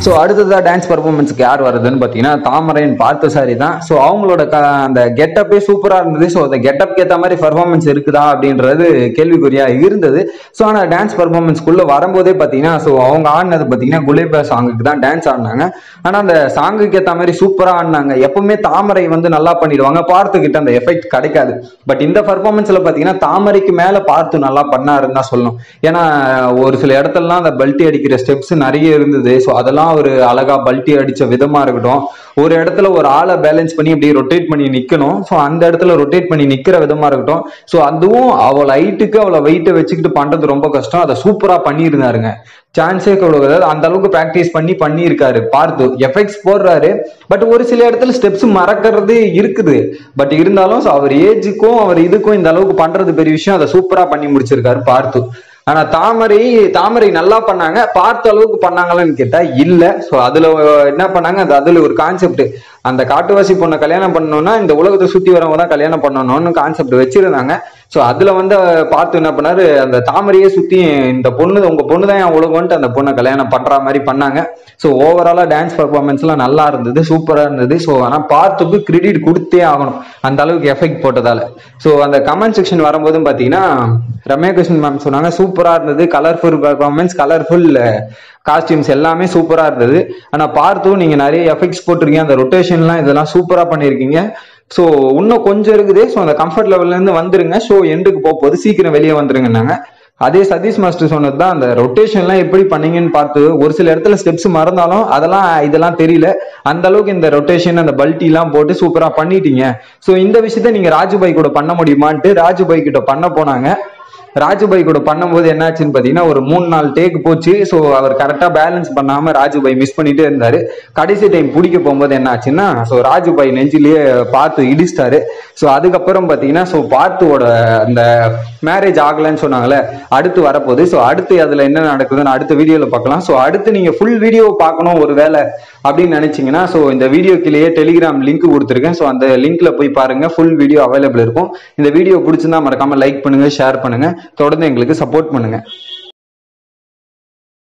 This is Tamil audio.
ஸோ அடுத்ததாக டான்ஸ் பர்ஃபார்மன்ஸ்க்கு யார் வருதுன்னு பார்த்தீங்கன்னா தாமரையின் பார்த்தசாரி தான் ஸோ அவங்களோட க அந்த கெட்டப்பே சூப்பராக இருந்தது ஸோ அந்த கெட்டப்க்கு ஏற்ற மாதிரி பர்ஃபார்மன்ஸ் இருக்குதா அப்படின்றது கேள்விக்குறியாக இருந்தது ஸோ ஆனால் டான்ஸ் பர்ஃபார்மன்ஸ்க்குள்ளே வரும்போதே பார்த்தீங்கன்னா ஸோ அவங்க ஆடினது பார்த்தீங்கன்னா குலேபா சாங்குக்கு தான் டான்ஸ் ஆடினாங்க ஆனால் அந்த சாங்குக்கு ஏற்ற மாதிரி சூப்பராக ஆடினாங்க எப்பவுமே தாமரை வந்து நல்லா பண்ணிடுவாங்க பார்த்துக்கிட்ட அந்த எஃபெக்ட் கிடைக்காது பட் இந்த பர்ஃபார்மன்ஸில் பார்த்தீங்கன்னா தாமரைக்கு மேலே பார்த்து நல்லா பண்ணாருன்னு தான் சொல்லணும் ஏன்னா ஒரு சில இடத்துலலாம் அந்த பல்ட்டி அடிக்கிற ஸ்டெப்ஸ் நிறைய இருந்தது ஸோ அதெல்லாம் ஒரு அழகா பல்ட்டி அடிச்ச விதமா இருக்கட்டும் ஒரு இடத்துல ஒரு ஆளை பேலன்ஸ் பண்ணி அப்படியே ரொட்டேட் பண்ணி நிக்கணும் ஸோ அந்த இடத்துல ரொட்டேட் பண்ணி நிக்கிற விதமா இருக்கட்டும் ஸோ அதுவும் அவள் ஹைட்டுக்கு அவளை வெயிட்டை வச்சுக்கிட்டு பண்றது ரொம்ப கஷ்டம் அதை சூப்பரா பண்ணியிருந்தாருங்க சான்ஸே கொடுக்காது அந்த அளவுக்கு ப்ராக்டிஸ் பண்ணி பண்ணியிருக்காரு பார்த்து எஃபெக்ட்ஸ் போடுறாரு பட் ஒரு சில இடத்துல ஸ்டெப்ஸ் மறக்கிறது இருக்குது பட் இருந்தாலும் so அவர் ஏஜுக்கும் அவர் இதுக்கும் இந்த அளவுக்கு பண்றது பெரிய விஷயம் அதை சூப்பரா பண்ணி முடிச்சிருக்காரு பார்த்து ஆனா தாமரை தாமரை நல்லா பண்ணாங்க பார்த்த அளவுக்கு பண்ணாங்களான்னு கேட்டா இல்ல சோ அதுல என்ன பண்ணாங்க அது அதுல ஒரு கான்செப்ட் அந்த காட்டுவாசி பொண்ணை கல்யாணம் பண்ணணும்னா இந்த உலகத்தை சுத்தி வரவங்க தான் கல்யாணம் பண்ணணும்னு கான்செப்ட் வச்சிருந்தாங்க சோ அதுல வந்து பார்த்து என்ன பண்ணாரு அந்த தாமரையே சுத்தி இந்த பொண்ணு உங்க பொண்ணு தான் என் உலகம்ன்ட்டு அந்த பொண்ணை கல்யாணம் பண்ற மாதிரி பண்ணாங்க ஸோ ஓவராலா டான்ஸ் பர்ஃபார்மன்ஸ்லாம் நல்லா இருந்தது சூப்பரா இருந்தது ஸோ ஆனால் பார்த்துக்கு கிரெடிட் கொடுத்தே ஆகணும் அந்த அளவுக்கு எஃபெக்ட் போட்டதால ஸோ அந்த கமெண்ட் செக்ஷன் வரும்போதும் பார்த்தீங்கன்னா ரம்யா கிருஷ்ணன் மேம் சொன்னாங்க சூப்பரா இருந்தது கலர்ஃபுல் பர்ஃபார்மன்ஸ் கலர்ஃபுல் காஸ்டியூம்ஸ் எல்லாமே சூப்பரா இருந்தது ஆனா பார்த்தும் நீங்க நிறைய எஃபெக்ட்ஸ் போட்டிருக்கீங்க அந்த ரொட்டேஷன்லாம் இதெல்லாம் சூப்பரா பண்ணியிருக்கீங்க ஸோ இன்னும் கொஞ்சம் இருக்குது ஸோ அந்த கம்ஃபர்ட் லெவல்ல இருந்து வந்துருங்க ஷோ எண்டுக்கு போக போகுது சீக்கிரம் வெளியே வந்துருங்கன்னாங்க அதே சதீஷ் மாஸ்டர் சொன்னது தான் அந்த ரொட்டேஷன்லாம் எப்படி பண்ணீங்கன்னு பார்த்து ஒரு சில இடத்துல ஸ்டெப்ஸ் மறந்தாலும் அதெல்லாம் இதெல்லாம் தெரியல அந்த அளவுக்கு இந்த ரொட்டேஷன் அந்த பல்ட்டி எல்லாம் போட்டு சூப்பரா பண்ணிட்டீங்க ஸோ இந்த விஷயத்த நீங்க ராஜுபாய் கூட பண்ண முடியுமான்ட்டு ராஜுபாய் கிட்ட பண்ண போனாங்க ராஜுபாய் கூட பண்ணும்போது என்னாச்சுன்னு பார்த்தீங்கன்னா ஒரு மூணு நாள் டேக் போச்சு ஸோ அவர் கரெக்டாக பேலன்ஸ் பண்ணாம ராஜுபாய் மிஸ் பண்ணிட்டே இருந்தாரு கடைசி டைம் பிடிக்க போகும்போது என்ன ஆச்சுன்னா ஸோ ராஜுபாய் நெஞ்சிலேயே பார்த்து இடிச்சிட்டாரு ஸோ அதுக்கப்புறம் பார்த்தீங்கன்னா ஸோ பார்த்துவோட அந்த மேரேஜ் ஆகலைன்னு சொன்னாங்களே அடுத்து வரப்போகுது ஸோ அடுத்து அதில் என்ன நடக்குதுன்னு அடுத்த வீடியோவில் பார்க்கலாம் ஸோ அடுத்து நீங்கள் ஃபுல் வீடியோ பார்க்கணும் ஒரு வேலை அப்படின்னு நினைச்சீங்கன்னா ஸோ இந்த வீடியோக்கிலேயே டெலிகிராம் லிங்க் கொடுத்துருக்கேன் ஸோ அந்த லிங்க்ல போய் பாருங்க ஃபுல் வீடியோ அவைலபிள் இருக்கும் இந்த வீடியோ பிடிச்சிருந்தா மறக்காம லைக் பண்ணுங்க ஷேர் பண்ணுங்க தொடர்ந்து எங்களுக்கு சப்போர்ட் பண்ணுங்க